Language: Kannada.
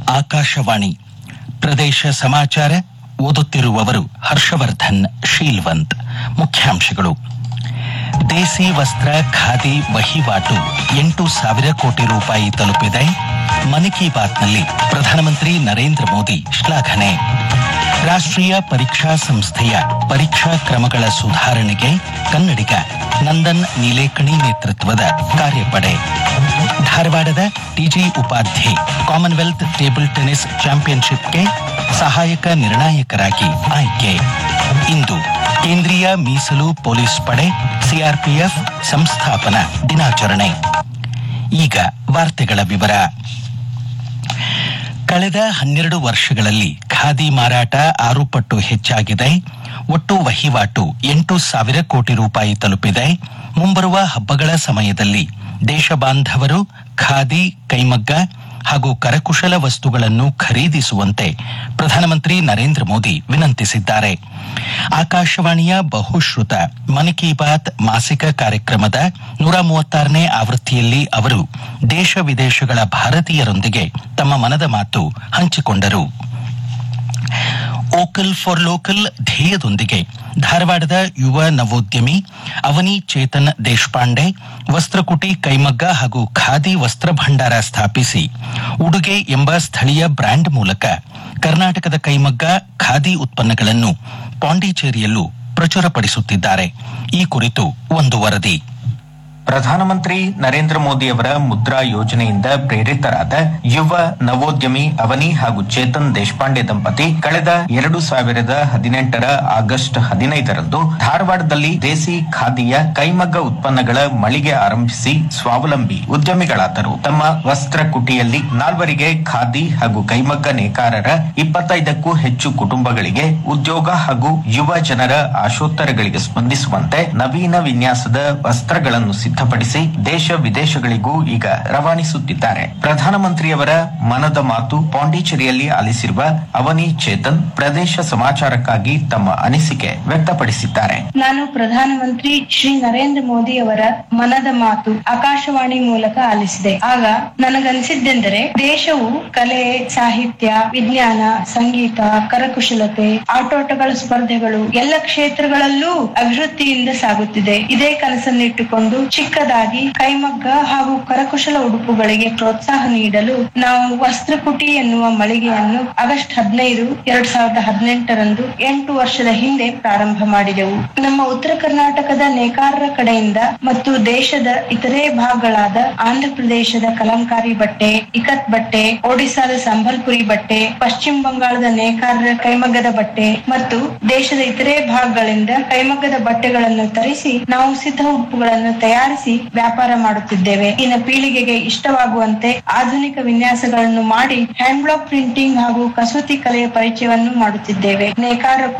ಆಕಾಶವಾಣಿ ಪ್ರದೇಶ ಸಮಾಚಾರ ಓದುತ್ತಿರುವವರು ಹರ್ಷವರ್ಧನ್ ಶೀಲ್ವಂತ್ ಮುಖ್ಯಾಂಶಗಳು ದೇಸಿ ವಸ್ತ್ರ ಖಾದಿ ವಹಿವಾಟು ಎಂಟು ಸಾವಿರ ಕೋಟಿ ರೂಪಾಯಿ ತಲುಪಿದೆ ಮನ್ ಕಿ ಬಾತ್ನಲ್ಲಿ ಪ್ರಧಾನಮಂತ್ರಿ ನರೇಂದ್ರ ಮೋದಿ ಶ್ಲಾಘನೆ ರಾಷ್ಟ್ರೀಯ ಪರೀಕ್ಷಾ ಸಂಸ್ಥೆಯ ಪರೀಕ್ಷಾ ಕ್ರಮಗಳ ಸುಧಾರಣೆಗೆ ಕನ್ನಡಿಗ ನಂದನ್ ನೀಲೇಕಣಿ ನೇತೃತ್ವದ ಕಾರ್ಯಪಡೆ ಧಾರವಾಡದ TG Upadhye Commonwealth table tennis ಚಾಂಪಿಯನ್ಶಿಪ್ಗೆ ಸಹಾಯಕ ನಿರ್ಣಾಯಕರಾಗಿ ಆಯ್ಕೆ ಇಂದು ಕೇಂದ್ರೀಯ ಮೀಸಲು ಪೊಲೀಸ್ ಪಡೆ ಸಿಆರ್ಪಿಎಫ್ ಸಂಸ್ಥಾಪನಾ ದಿನಾಚರಣೆ ಈಗ ವಾರ್ತೆಗಳ ವಿವರ ಕಳೆದ ಹನ್ನೆರಡು ವರ್ಷಗಳಲ್ಲಿ ಖಾದಿ ಮಾರಾಟ ಆರು ಪಟ್ಟು ಹೆಚ್ಚಾಗಿದೆ ಒಟ್ಟು ವಹಿವಾಟು ಎಂಟು ಸಾವಿರ ಕೋಟಿ ರೂಪಾಯಿ ತಲುಪಿದೆ ಮುಂಬರುವ ಹಬ್ಬಗಳ ಸಮಯದಲ್ಲಿ ದೇಶ ಬಾಂಧವರು ಖಾದಿ ಕೈಮಗ್ಗ ಹಾಗೂ ಕರಕುಶಲ ವಸ್ತುಗಳನ್ನು ಖರೀದಿಸುವಂತೆ ಪ್ರಧಾನಮಂತ್ರಿ ನರೇಂದ್ರ ಮೋದಿ ವಿನಂತಿಸಿದ್ದಾರೆ ಆಕಾಶವಾಣಿಯ ಬಹುಶ್ರುತ ಮನ್ ಕಿ ಬಾತ್ ಮಾಸಿಕ ಕಾರ್ಯಕ್ರಮದ ನೂರ ಮೂವತ್ತಾರನೇ ಆವೃತ್ತಿಯಲ್ಲಿ ಅವರು ದೇಶ ವಿದೇಶಗಳ ಭಾರತೀಯರೊಂದಿಗೆ ತಮ್ಮ ಮನದ ಮಾತು ಹಂಚಿಕೊಂಡರು ಓಕಲ್ ಫಾರ್ ಲೋಕಲ್ ಧ್ಯೇಯದೊಂದಿಗೆ ಧಾರವಾಡದ ಯುವ ನವೋದ್ಯಮಿ ಅವನಿ ಚೇತನ್ ದೇಶಪಾಂಡೆ ವಸ್ತ್ರಕುಟಿ ಕೈಮಗ್ಗ ಹಾಗೂ ಖಾದಿ ವಸ್ತ್ರ ಭಂಡಾರ ಸ್ಥಾಪಿಸಿ ಉಡುಗೆ ಎಂಬ ಸ್ಥಳೀಯ ಬ್ರ್ಯಾಂಡ್ ಮೂಲಕ ಕರ್ನಾಟಕದ ಕೈಮಗ್ಗ ಖಾದಿ ಉತ್ಪನ್ನಗಳನ್ನು ಪಾಂಡಿಚೇರಿಯಲ್ಲೂ ಪ್ರಚುರಪಡಿಸುತ್ತಿದ್ದಾರೆ ಈ ಕುರಿತು ಒಂದು ವರದಿ ಪ್ರಧಾನಮಂತ್ರಿ ನರೇಂದ್ರ ಮೋದಿಯವರ ಮುದ್ರಾ ಯೋಜನೆಯಿಂದ ಪ್ರೇರಿತರಾದ ಯುವ ನವೋದ್ಯಮಿ ಅವನಿ ಹಾಗೂ ಚೇತನ್ ದೇಶಪಾಂಡೆ ದಂಪತಿ ಕಳೆದ ಎರಡು ಸಾವಿರದ ಹದಿನೆಂಟರ ಆಗಸ್ಟ್ ಹದಿನೈದರಂದು ಧಾರವಾಡದಲ್ಲಿ ದೇಸಿ ಖಾದಿಯ ಕೈಮಗ್ಗ ಉತ್ಪನ್ನಗಳ ಮಳಿಗೆ ಆರಂಭಿಸಿ ಸ್ವಾವಲಂಬಿ ಉದ್ಯಮಿಗಳಾದರು ತಮ್ಮ ವಸ್ತ್ರ ಕುಟಿಯಲ್ಲಿ ನಾಲ್ವರಿಗೆ ಖಾದಿ ಹಾಗೂ ಕೈಮಗ್ಗ ನೇಕಾರರ ಇಪ್ಪತ್ತೈದಕ್ಕೂ ಹೆಚ್ಚು ಕುಟುಂಬಗಳಿಗೆ ಉದ್ಯೋಗ ಹಾಗೂ ಯುವ ಜನರ ಆಶೋತ್ತರಗಳಿಗೆ ಸ್ಪಂದಿಸುವಂತೆ ನವೀನ ವಿನ್ಯಾಸದ ವಸ್ತ್ರಗಳನ್ನು ಸಿದ್ಧಪಡಿಸಿ ದೇಶ ವಿದೇಶಗಳಿಗೂ ಈಗ ರವಾನಿಸುತ್ತಿದ್ದಾರೆ ಪ್ರಧಾನಮಂತ್ರಿಯವರ ಮನದ ಮಾತು ಪಾಂಡಿಚೇರಿಯಲ್ಲಿ ಆಲಿಸಿರುವ ಅವನಿ ಚೇತನ್ ಪ್ರದೇಶ ಸಮಾಚಾರಕ್ಕಾಗಿ ತಮ್ಮ ಅನಿಸಿಕೆ ವ್ಯಕ್ತಪಡಿಸಿದ್ದಾರೆ ನಾನು ಪ್ರಧಾನಮಂತ್ರಿ ಶ್ರೀ ನರೇಂದ್ರ ಮೋದಿ ಅವರ ಮನದ ಮಾತು ಆಕಾಶವಾಣಿ ಮೂಲಕ ಆಲಿಸಿದೆ ಆಗ ನನಗನ್ಸಿದ್ದೆಂದರೆ ದೇಶವು ಕಲೆ ಸಾಹಿತ್ಯ ವಿಜ್ಞಾನ ಸಂಗೀತ ಕರಕುಶಲತೆ ಆಟೋಟಗಳ ಸ್ಪರ್ಧೆಗಳು ಎಲ್ಲ ಕ್ಷೇತ್ರಗಳಲ್ಲೂ ಅಭಿವೃದ್ಧಿಯಿಂದ ಸಾಗುತ್ತಿದೆ ಇದೇ ಕನಸನ್ನಿಟ್ಟುಕೊಂಡು ಚಿಕ್ಕದಾಗಿ ಕೈಮಗ್ಗ ಹಾಗೂ ಕರಕುಶಲ ಉಡುಪುಗಳಿಗೆ ಪ್ರೋತ್ಸಾಹ ನೀಡಲು ನಾವು ವಸ್ತ್ರಕುಟಿ ಎನ್ನುವ ಮಳಿಗೆಯನ್ನು ಆಗಸ್ಟ್ ಹದಿನೈದು ಎರಡ್ ಸಾವಿರದ ಹದಿನೆಂಟರಂದು ಎಂಟು ವರ್ಷದ ಹಿಂದೆ ಪ್ರಾರಂಭ ಮಾಡಿದೆವು ನಮ್ಮ ಉತ್ತರ ಕರ್ನಾಟಕದ ನೇಕಾರರ ಕಡೆಯಿಂದ ಮತ್ತು ದೇಶದ ಇತರೆ ಭಾಗಗಳಾದ ಆಂಧ್ರ ಪ್ರದೇಶದ ಕಲಂಕಾರಿ ಬಟ್ಟೆ ಇಕತ್ ಬಟ್ಟೆ ಒಡಿಸಾದ ಸಂಬಲ್ಪುರಿ ಬಟ್ಟೆ ಪಶ್ಚಿಮ ಬಂಗಾಳದ ನೇಕಾರರ ಕೈಮಗ್ಗದ ಬಟ್ಟೆ ಮತ್ತು ದೇಶದ ಇತರೆ ಭಾಗಗಳಿಂದ ಕೈಮಗ್ಗದ ಬಟ್ಟೆಗಳನ್ನು ತರಿಸಿ ನಾವು ಸಿದ್ಧ ಉಡುಪುಗಳನ್ನು ತಯಾರಿಸಿ ವ್ಯಾಪಾರ ಮಾಡುತ್ತಿದ್ದೇವೆ ಇನ್ನು ಪೀಳಿಗೆಗೆ ಇಷ್ಟವಾಗುವಂತೆ ಆಧುನಿಕ ವಿನ್ಯಾಸಗಳನ್ನು ಮಾಡಿ ಹ್ಯಾಂಡ್ ಬ್ಲಾಕ್ ಪ್ರಿಂಟಿಂಗ್ ಹಾಗೂ ಕಸೂತಿ ಕಲೆಯ ಪರಿಚಯವನ್ನು ಮಾಡುತ್ತಿದ್ದೇವೆ ನೇಕಾರ